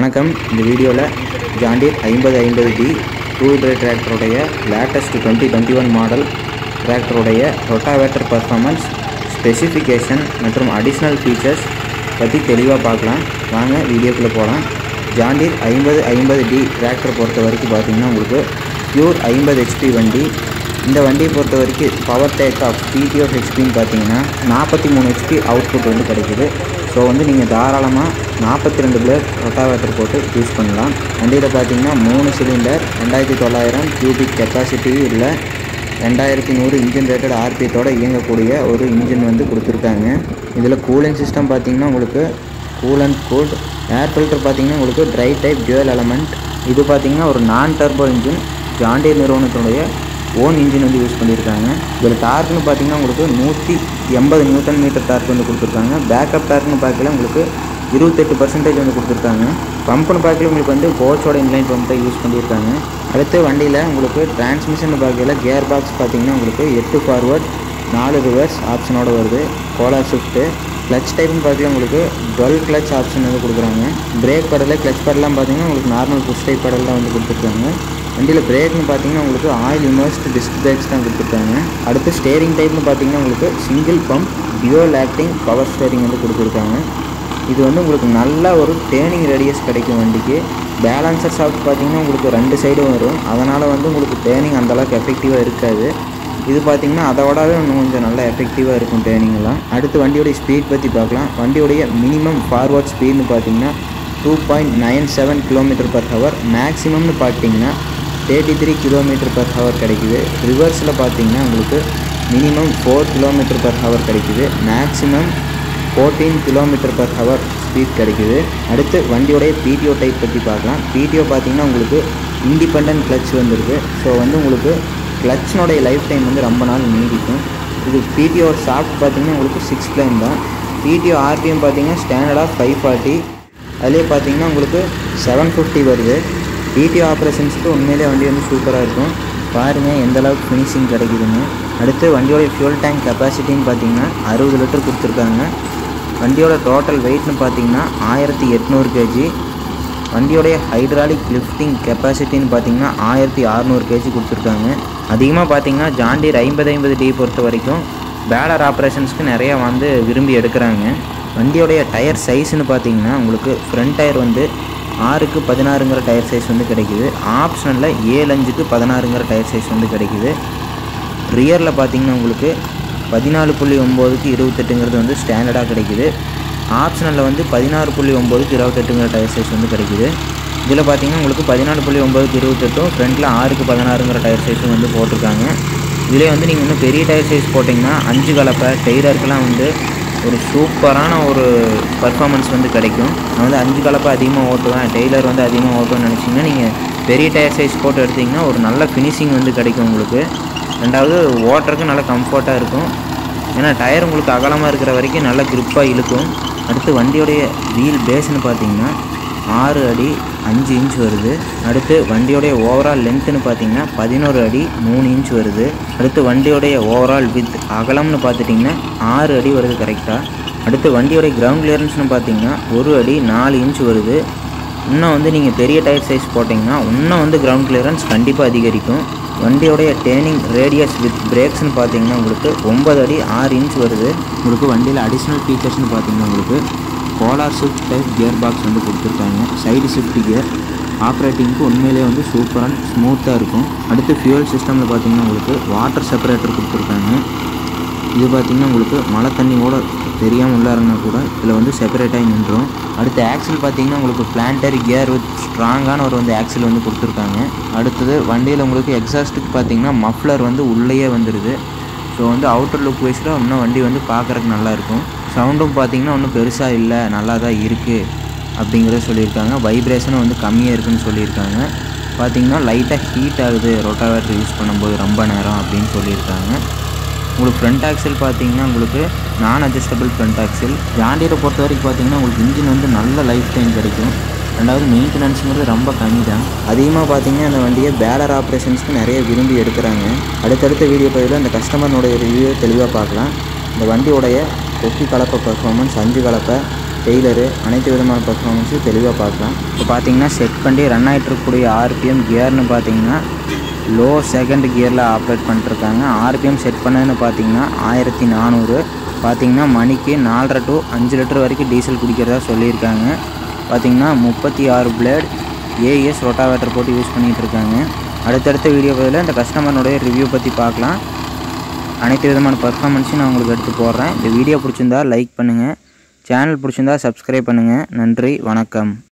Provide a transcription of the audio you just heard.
வணக்கம் இந்த வீடியோவில் ஜாண்டீர் ஐம்பது ஐம்பது டி டூ வீலர் டிராக்டருடைய latest twenty twenty one model டிராக்டருடைய ரொட்டாவேட்டர் பர்ஃபார்மன்ஸ் ஸ்பெசிஃபிகேஷன் மற்றும் அடிஷ்னல் ஃபீச்சர்ஸ் பற்றி தெளிவாக பார்க்கலாம் வாங்க வீடியோக்குள்ளே போகலாம் ஜாண்டீர் ஐம்பது ஐம்பது டி டிராக்டர் பொறுத்த வரைக்கும் பார்த்தீங்கன்னா உங்களுக்கு பியூர் ஐம்பது ஹெச்பி வண்டி இந்த வண்டியை பொறுத்த வரைக்கும் பவர் டேக் ஆஃப் பிடிஓ ஹெச்பின்னு பார்த்தீங்கன்னா நாற்பத்தி மூணு ஹெச்பி அவுட்புட் வந்து கிடைக்குது ஸோ வந்து நீங்கள் தாராளமாக நாற்பத்தி ரெண்டு பிளேட் ரொட்டாவேட்டர் போட்டு யூஸ் பண்ணலாம் வண்டியில் பார்த்தீங்கன்னா மூணு சிலிண்டர் ரெண்டாயிரத்தி தொள்ளாயிரம் கியூபிக் கெப்பாசிட்டி இல்லை ரெண்டாயிரத்தி நூறு இன்ஜின் ரேட்டட் ஆர்பிஎத்தோட இயங்கக்கூடிய ஒரு இன்ஜின் வந்து கொடுத்துருக்காங்க இதில் கூலிங் சிஸ்டம் பார்த்தீங்கன்னா உங்களுக்கு cool and cooled air filter பார்த்தீங்கன்னா உங்களுக்கு ட்ரை டைப் ஜுவல் எலமெண்ட் இது பார்த்தீங்கன்னா ஒரு நான் டர்போ இன்ஜின் ஜாண்டியர் நிறுவனத்தினுடைய ஓன் இன்ஜின் வந்து யூஸ் பண்ணியிருக்காங்க இதில் டார்க்னு பார்த்தீங்கன்னா உங்களுக்கு நூற்றி எண்பது நியூட்டன் மீட்டர் டார்க் வந்து கொடுத்துருக்காங்க பேக்கப் டார்க்னு பார்க்கல உங்களுக்கு இருபத்தெட்டு பர்சன்டேஜ் வந்து கொடுத்துருக்காங்க பம்புன்னு பார்க்கல உங்களுக்கு வந்து கோச்சோட இன்லைன் பம்ப் தான் யூஸ் பண்ணியிருக்காங்க அடுத்து வண்டியில் உங்களுக்கு டிரான்ஸ்மிஷன் பார்க்கல கியர் பாக்ஸ் பார்த்தீங்கன்னா உங்களுக்கு எட்டு ஃபார்வர்ட் நாலு ரிவர்ஸ் ஆப்ஷனோட வருது கோலார் ஷிஃப்ட்டு கிளச் டைப்னு பார்க்கல உங்களுக்கு டுவெல் கிளச் ஆப்ஷன் வந்து கொடுக்குறாங்க பிரேக் படல கிளச் படலாம் பார்த்தீங்கன்னா உங்களுக்கு நார்மல் புஷ் டைப் படல் தான் வந்து கொடுத்துருக்காங்க வண்டியில் பிரேக்னு பார்த்தீங்கன்னா உங்களுக்கு ஆயில் இமர்ஸ்ட் டிஸ்க் பிரேக்ஸ் தான் கொடுத்துருக்காங்க அடுத்து ஸ்டேரிங் டைப்னு பார்த்தீங்கன்னா உங்களுக்கு single pump dual acting power steering வந்து கொடுத்துருக்காங்க இது வந்து உங்களுக்கு நல்ல ஒரு டேர்னிங் ரேடியஸ் கிடைக்கும் வண்டிக்கு பேலன்சர் ஷாஃப்ட் பார்த்தீங்கன்னா உங்களுக்கு ரெண்டு சைடும் வரும் அதனால் வந்து உங்களுக்கு டேர்னிங் அந்தளவுக்கு எஃபெக்டிவாக இருக்காது இது பார்த்தீங்கன்னா அதை விடவே இன்னும் கொஞ்சம் நல்லா எஃபெக்டிவாக இருக்கும் டேர்னிங்லாம் அடுத்து வண்டியோடைய ஸ்பீட் பற்றி பார்க்கலாம் வண்டியோடைய மினிமம் ஃபார்வர்ட் ஸ்பீட்னு பார்த்தீங்கன்னா two point nine seven kilometre per hour மேக்ஸிமம்னு பார்த்தீங்கன்னா thirty three kilometre per hour கிடைக்குது ரிவர்ஸில் பார்த்தீங்கன்னா உங்களுக்கு minimum four kilometre per hour கிடைக்குது maximum fourteen kilometre per hour speed கிடைக்குது அடுத்து வண்டியோடைய பிடிஓ டைப் பற்றி பார்க்கலாம் பிடிஓ பார்த்தீங்கன்னா உங்களுக்கு இண்டிபெண்ட் கிளச் வந்துருக்கு ஸோ வந்து உங்களுக்கு கிளச்சினுடைய லைஃப் டைம் வந்து ரொம்ப நாள் நீடிக்கும் இது பிடிஓ சாஃப்ட் பார்த்தீங்கன்னா உங்களுக்கு சிக்ஸ் பிளைன் தான் பிடிஓ ஆர்பிஎம் பார்த்தீங்கன்னா ஸ்டாண்டர்டாக ஃபைவ் ஃபார்ட்டி அதுலேயே பார்த்தீங்கன்னா உங்களுக்கு செவன் ஃபிஃப்டி வருது பிடிஓ ஆப்ரேஷன்ஸ்க்கு உண்மையிலே வண்டி வந்து சூப்பராக இருக்கும் பாருங்கள் எந்த அளவுக்கு ஃபினிஷிங் கிடைக்குதுன்னு அடுத்து வண்டியோடைய ஃபியூல் டேங்க் கெப்பாசிட்டின்னு பார்த்தீங்கன்னா அறுபது லிட்டர் கொடுத்துருக்காங்க வண்டியோட டோட்டல் வெயிட்னு பார்த்தீங்கன்னா ஆயிரத்தி எட்நூறு கேஜி வண்டியோடைய ஹைட்ராலிக் லிஃப்டிங் கெப்பாசிட்டின்னு பார்த்தீங்கன்னா ஆயிரத்தி அறநூறு கேஜி கொடுத்துருக்காங்க அதிகமாக பார்த்தீங்கன்னா ஜாண்டீர் ஐம்பது ஐம்பது டி பொறுத்த வரைக்கும் பேலர் ஆப்ரேஷன்ஸ்க்கு நிறையா வந்து விரும்பி எடுக்கிறாங்க வண்டியோடைய டயர் சைஸ்னு பார்த்தீங்கன்னா உங்களுக்கு ஃப்ரண்ட் டயர் வந்து ஆறுக்கு பதினாறுங்கிற டயர் சைஸ் வந்து கிடைக்குது ஆப்ஷனில் ஏழு அஞ்சுக்கு பதினாறுங்கிற டயர் சைஸ் வந்து கிடைக்குது ரியரில் பார்த்தீங்கன்னா உங்களுக்கு பதினாலு புள்ளி ஒம்போதுக்கு இருபத்தெட்டுங்கிறது வந்து ஸ்டாண்டர்டாக கிடைக்குது ஆப்ஷனலில் வந்து பதினாறு புள்ளி ஒம்போதுக்கு இருபத்தெட்டுங்கிற டயர் சைஸ் வந்து கிடைக்குது இதில் பார்த்தீங்கன்னா உங்களுக்கு பதினாலு புள்ளி ஒம்போதுக்கு இருபத்தெட்டும் ஃப்ரண்ட்டில் ஆறுக்கு பதினாறுங்கிற டயர் சைஸும் வந்து போட்டிருக்காங்க இதிலே வந்து நீங்கள் இன்னும் பெரிய டயர் சைஸ் போட்டிங்கன்னா அஞ்சு கலப்பை டெய்லருக்கெல்லாம் வந்து ஒரு சூப்பரான ஒரு பர்ஃபார்மன்ஸ் வந்து கிடைக்கும் நான் வந்து அஞ்சு கலப்பை அதிகமாக ஓட்டுவேன் டெய்லர் வந்து அதிகமாக ஓட்டுவேன்னு நினச்சிங்கன்னா நீங்கள் பெரிய டயர் சைஸ் போட்டு எடுத்திங்கன்னா ஒரு நல்ல ஃபினிஷிங் வந்து கிடைக்கும் உங்களுக்கு ரெண்டாவது ஓட்டுறதுக்கு நல்ல கம்ஃபர்ட்டாக இருக்கும் ஏன்னா டயர் உங்களுக்கு அகலமாக இருக்கிற வரைக்கும் நல்ல க்ரிப்பாக இழுக்கும் அடுத்து வண்டியோடைய வீல் பேஸ்னு பார்த்தீங்கன்னா ஆறு அடி அஞ்சு இன்ச் வருது அடுத்து வண்டியோடைய ஓவரால் லென்த்துன்னு பார்த்தீங்கன்னா பதினோரு அடி மூணு இன்ச் வருது அடுத்து வண்டியோடைய ஓவரால் வித் அகலம்னு பார்த்துட்டிங்கன்னா ஆறு அடி வருது கரெக்டாக அடுத்து வண்டியோடைய கிரவுண்ட் கிளியரன்ஸ்னு பார்த்தீங்கன்னா ஒரு அடி நாலு இன்ச் வருது இன்னும் வந்து நீங்கள் பெரிய டயர் சைஸ் போட்டிங்கன்னா இன்னும் வந்து கிரவுண்ட் கிளியரன்ஸ் கண்டிப்பாக அதிகரிக்கும் வண்டியோடைய டேர்னிங் ரேடியஸ் வித் பிரேக்ஸ்னு பார்த்தீங்கன்னா உங்களுக்கு ஒன்பது அடி ஆறு இன்ச் வருது உங்களுக்கு வண்டியில் அடிஷ்னல் ஃபீச்சர்ஸ்னு பார்த்தீங்கன்னா உங்களுக்கு collar shift type gear box வந்து கொடுத்துருக்காங்க சைடு ஷிஃப்ட் கியர் ஆப்ரேட்டிங்க்கு உண்மையிலே வந்து சூப்பராக ஸ்மூத்தாக இருக்கும் அடுத்து ஃபியூல் சிஸ்டமில் பார்த்தீங்கன்னா உங்களுக்கு வாட்டர் செப்பரேட்டர் கொடுத்துருக்காங்க இது பார்த்திங்கன்னா உங்களுக்கு மழை தண்ணி கூட தெரியாமல் உள்ளாருன்னா கூட இதில் வந்து செப்பரேட்டாகி நின்றோம் அடுத்து ஆக்சில் பார்த்தீங்கன்னா உங்களுக்கு பிளான்டரி கியர் வித் ஸ்ட்ராங்கான ஒரு வந்து ஆக்சில் வந்து கொடுத்துருக்காங்க அடுத்தது வண்டியில் உங்களுக்கு எக்ஸாஸ்ட்டுக்கு பார்த்தீங்கன்னா மஃப்ளர் வந்து உள்ளேயே வந்துடுது ஸோ வந்து அவுட்டர் லுக் வைஸில் இன்னும் வண்டி வந்து பார்க்குறக்கு நல்லாயிருக்கும் சவுண்டும் பார்த்தீங்கன்னா ஒன்றும் பெருசாக இல்லை நல்லா தான் இருக்குது அப்படிங்கிறத சொல்லியிருக்காங்க வைப்ரேஷனும் வந்து கம்மியாக இருக்குன்னு சொல்லியிருக்காங்க பார்த்தீங்கன்னா லைட்டாக ஹீட் ஆகுது ரொட்டாவேட்டர் யூஸ் பண்ணும்போது ரொம்ப நேரம் அப்படின்னு சொல்லியிருக்காங்க உங்களுக்கு ஃப்ரண்ட் ஆக்சில் பார்த்தீங்கன்னா உங்களுக்கு நான் அட்ஜஸ்டபிள் ஃப்ரண்ட் ஆக்சில் ஜாண்டியரை பொறுத்த வரைக்கும் பார்த்தீங்கன்னா உங்களுக்கு இன்ஜின் வந்து நல்ல லைஃப் டைம் கிடைக்கும் ரெண்டாவது மெயின்டெனன்ஸுங்கிறது ரொம்ப கம்மி தான் அதிகமாக பார்த்தீங்கன்னா அந்த வண்டியை பேலர் ஆப்ரேஷன்ஸ்க்கு நிறைய விரும்பி எடுக்கிறாங்க அடுத்தடுத்த வீடியோ பதிவில் அந்த கஸ்டமர்னுடைய ரிவ்யூ தெளிவாக பார்க்கலாம் இந்த வண்டியோடைய கொக்கி கலப்பை பர்ஃபார்மன்ஸ் அஞ்சு கலப்பை டெய்லரு அனைத்து விதமான பர்ஃபார்மன்ஸும் தெளிவாக பார்க்கலாம் இப்போ பார்த்தீங்கன்னா செட் பண்ணி ரன் ஆகிட்டு இருக்கக்கூடிய ஆர்பிஎம் கியர்னு பார்த்தீங்கன்னா லோ செகண்ட் கியரில் ஆப்ரேட் பண்ணிட்டுருக்காங்க ஆர்பிஎம் செட் பண்ணதுன்னு பார்த்தீங்கன்னா ஆயிரத்தி நானூறு பார்த்தீங்கன்னா மணிக்கு நாலரை டு அஞ்சு லிட்டர் வரைக்கும் டீசல் குடிக்கிறதா சொல்லியிருக்காங்க பார்த்தீங்கன்னா முப்பத்தி ஆறு பிளேட் ஏஎஸ் ரொட்டாவேட்டர் போட்டு யூஸ் பண்ணிகிட்டு இருக்காங்க அடுத்தடுத்த வீடியோ பதில் இந்த கஸ்டமருடைய ரிவ்யூ பற்றி பார்க்கலாம் அனைத்து விதமான பர்ஃபார்மன்ஸையும் நான் உங்களுக்கு எடுத்து போடுறேன் இந்த வீடியோ பிடிச்சிருந்தா லைக் பண்ணுங்கள் சேனல் பிடிச்சிருந்தா சப்ஸ்கிரைப் பண்ணுங்கள் நன்றி வணக்கம்